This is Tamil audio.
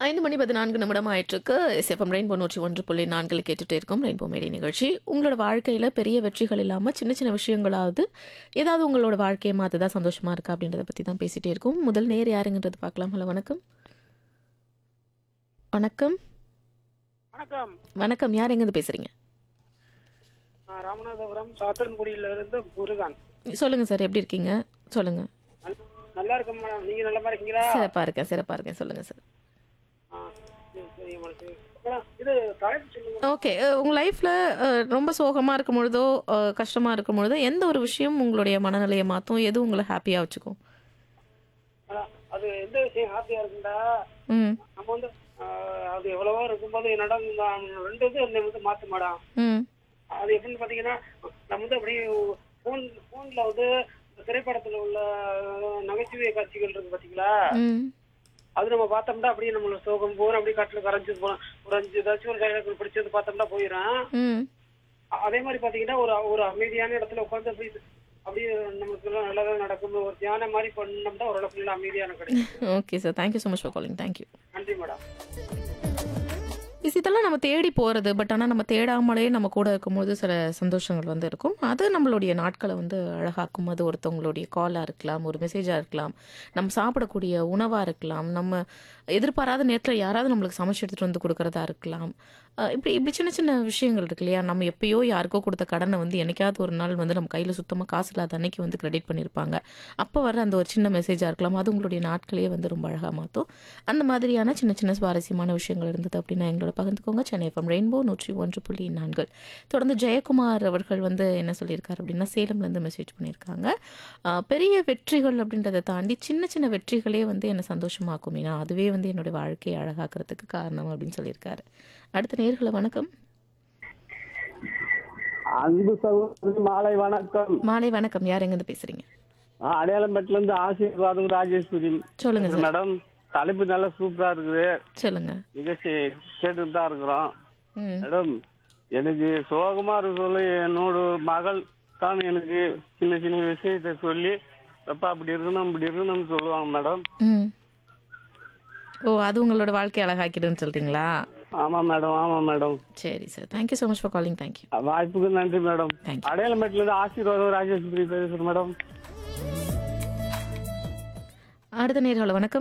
ஐந்து மணி பதினான்கு நிமிடம் ஆயிட்டிருக்கு எஸ்எஃப்எம் ரெயின்போ நூற்றி ஒன்று புள்ளி நான்கில் கேட்டுட்டே இருக்கோம் ரெயின்போ மேடை நிகழ்ச்சி உங்களோட வாழ்க்கையில் பெரிய வெற்றிகள் இல்லாமல் சின்ன சின்ன விஷயங்களாவது ஏதாவது உங்களோட வாழ்க்கையை மாற்றுதா சந்தோஷமா இருக்கா அப்படின்றத பற்றி தான் பேசிகிட்டே இருக்கோம் முதல் நேர் யாருங்கன்றது பார்க்கலாம் ஹலோ வணக்கம் வணக்கம் வணக்கம் வணக்கம் யார் எங்கேருந்து பேசுகிறீங்க நான் ராமநாதபுரம் சாத்தன்குடியில இருந்து முருகன் சொல்லுங்கள் சார் எப்படி இருக்கீங்க சொல்லுங்கள் நல்- நல்லா இருக்கேன் மேடம் நீங்க நல்ல மாதிரி இருக்கீங்களா சிறப்பாக இருக்கேன் சிறப்பாக இருக்கேன் சொல்லுங்கள் சார் ஆ, சரி, சரி உங்களுக்கு மேடம், இது தலைப்பு சொல்லுங்க ஓகே உங்கள் லைஃப்பில் ரொம்ப சோகமாக இருக்கும் பொழுதோ கஷ்டமாக இருக்கும் பொழுதோ எந்த ஒரு விஷயம் உங்களுடைய மனநிலையை மாற்றும் எது உங்களை ஹாப்பியாக வச்சுக்கும் மேடம், அது எந்த விஷயம் ஹாப்பியா இருக்குண்டா ம் நம்ம வந்து ஆ, அது எவ்வளவோ இருக்கும்போது என்னடா இந்த ரெண்டு இது என்னை வந்து மாத்து மேடம் ம் அது எப்படின்னு பாத்தீங்கன்னா நம்ம வந்து அப்படியே போன் போன்ல வந்து இந்த திரைப்படத்துல உள்ள நகைச்சுவை காட்சிகள் இருக்கு பாத்தீங்களா ம் அது நம்ம பார்த்தோம்னா அப்படியே நம்மள சோகம் போற அப்படியே காட்டுல கரைஞ்சு போறோம் ஒரு அஞ்சு ஏதாச்சும் ஒரு டைலாக் பிடிச்சது பார்த்தோம்னா போயிடும் ம் அதே மாதிரி பாத்தீங்கன்னா ஒரு ஒரு அமைதியான இடத்துல உட்காந்து அப்படி அப்படியே நமக்கு எல்லாம் நல்லதா நடக்கும் ஒரு தியானம் மாதிரி பண்ணோம்னா ஓரளவுக்கு நல்ல அமைதியான கிடைக்கும் okay sir thank you so much for calling thank you நன்றி மேடம் இஸ் இதெல்லாம் நம்ம தேடி போகிறது பட் ஆனால் நம்ம தேடாமலே நம்ம கூட இருக்கும்போது சில சந்தோஷங்கள் வந்து இருக்கும் அது நம்மளுடைய நாட்களை வந்து அழகாக்கும் அது ஒருத்தவங்களுடைய காலாக இருக்கலாம் ஒரு மெசேஜாக இருக்கலாம் நம்ம சாப்பிடக்கூடிய உணவாக இருக்கலாம் நம்ம எதிர்பாராத நேரத்தில் யாராவது நம்மளுக்கு சமைச்சு எடுத்துகிட்டு வந்து கொடுக்குறதா இருக்கலாம் அஹ் இப்படி இப்படி சின்ன சின்ன விஷயங்கள் இருக்கு இல்லையா நம்ம எப்பயோ யாருக்கோ கொடுத்த கடனை வந்து என்னைக்காவது ஒரு நாள் வந்து நம்ம கையில் சுத்தமாக காசு இல்லாத அன்னைக்கு வந்து கிரெடிட் பண்ணியிருப்பாங்க அப்போ வர அந்த ஒரு சின்ன மெசேஜாக இருக்கலாம் அது உங்களுடைய நாட்களையே வந்து ரொம்ப அழகாக மாற்றும் அந்த மாதிரியான சின்ன சின்ன சுவாரஸ்யமான விஷயங்கள் இருந்தது அப்படின்னா எங்களோட பகிர்ந்துக்கோங்க சென்னை எஃப்எம் ரெயின்போ நூற்றி ஒன்று புள்ளி நான்கு தொடர்ந்து ஜெயக்குமார் அவர்கள் வந்து என்ன சொல்லியிருக்காரு அப்படின்னா சேலம்லேருந்து மெசேஜ் பண்ணியிருக்காங்க ஆஹ் பெரிய வெற்றிகள் அப்படின்றத தாண்டி சின்ன சின்ன வெற்றிகளே வந்து என்னை சந்தோஷமாக்கும் ஏன்னா அதுவே வந்து என்னுடைய வாழ்க்கையை அழகாக்குறதுக்கு காரணம் அப்படின்னு சொல்லியிருக்காரு அடுத்த நேர்களை வணக்கம் அன்பு சகோதரி மாலை வணக்கம் மாலை வணக்கம் யார் எங்கேருந்து பேசுறீங்க நான் அடையாளம்பேட்டில இருந்து ஆசீர்வாதம் ராஜேஸ்வரி சொல்லுங்க சார் மேடம் தலைப்பு நல்லா சூப்பரா இருக்குது சொல்லுங்க நிகழ்ச்சி கேட்டுட்டு தான் இருக்கிறோம் ம் மேடம் எனக்கு சோகமா இருக்க சொல்லி என்னோட மகள் தான் எனக்கு சின்ன சின்ன விஷயத்தை சொல்லி அப்பா அப்படி இருக்கணும் இப்படி இருக்கணும்னு சொல்லுவாங்க மேடம் ம் ஓ அது உங்களோட வாழ்க்கை அழகாக்கிடுன்னு சொல்றீங்களா ஆமா மேடம் ஆமா மேடம் சரி sir thank you so much for calling thank you வாய்ப்புக்கு நன்றி மேடம் Thank you. அடையாளம்பேட்டில இருந்து ஆசீர்வாதம் ராஜேஸ்வரி பேசுறேன் மேடம் அடுத்த நேர்களை வணக்கம்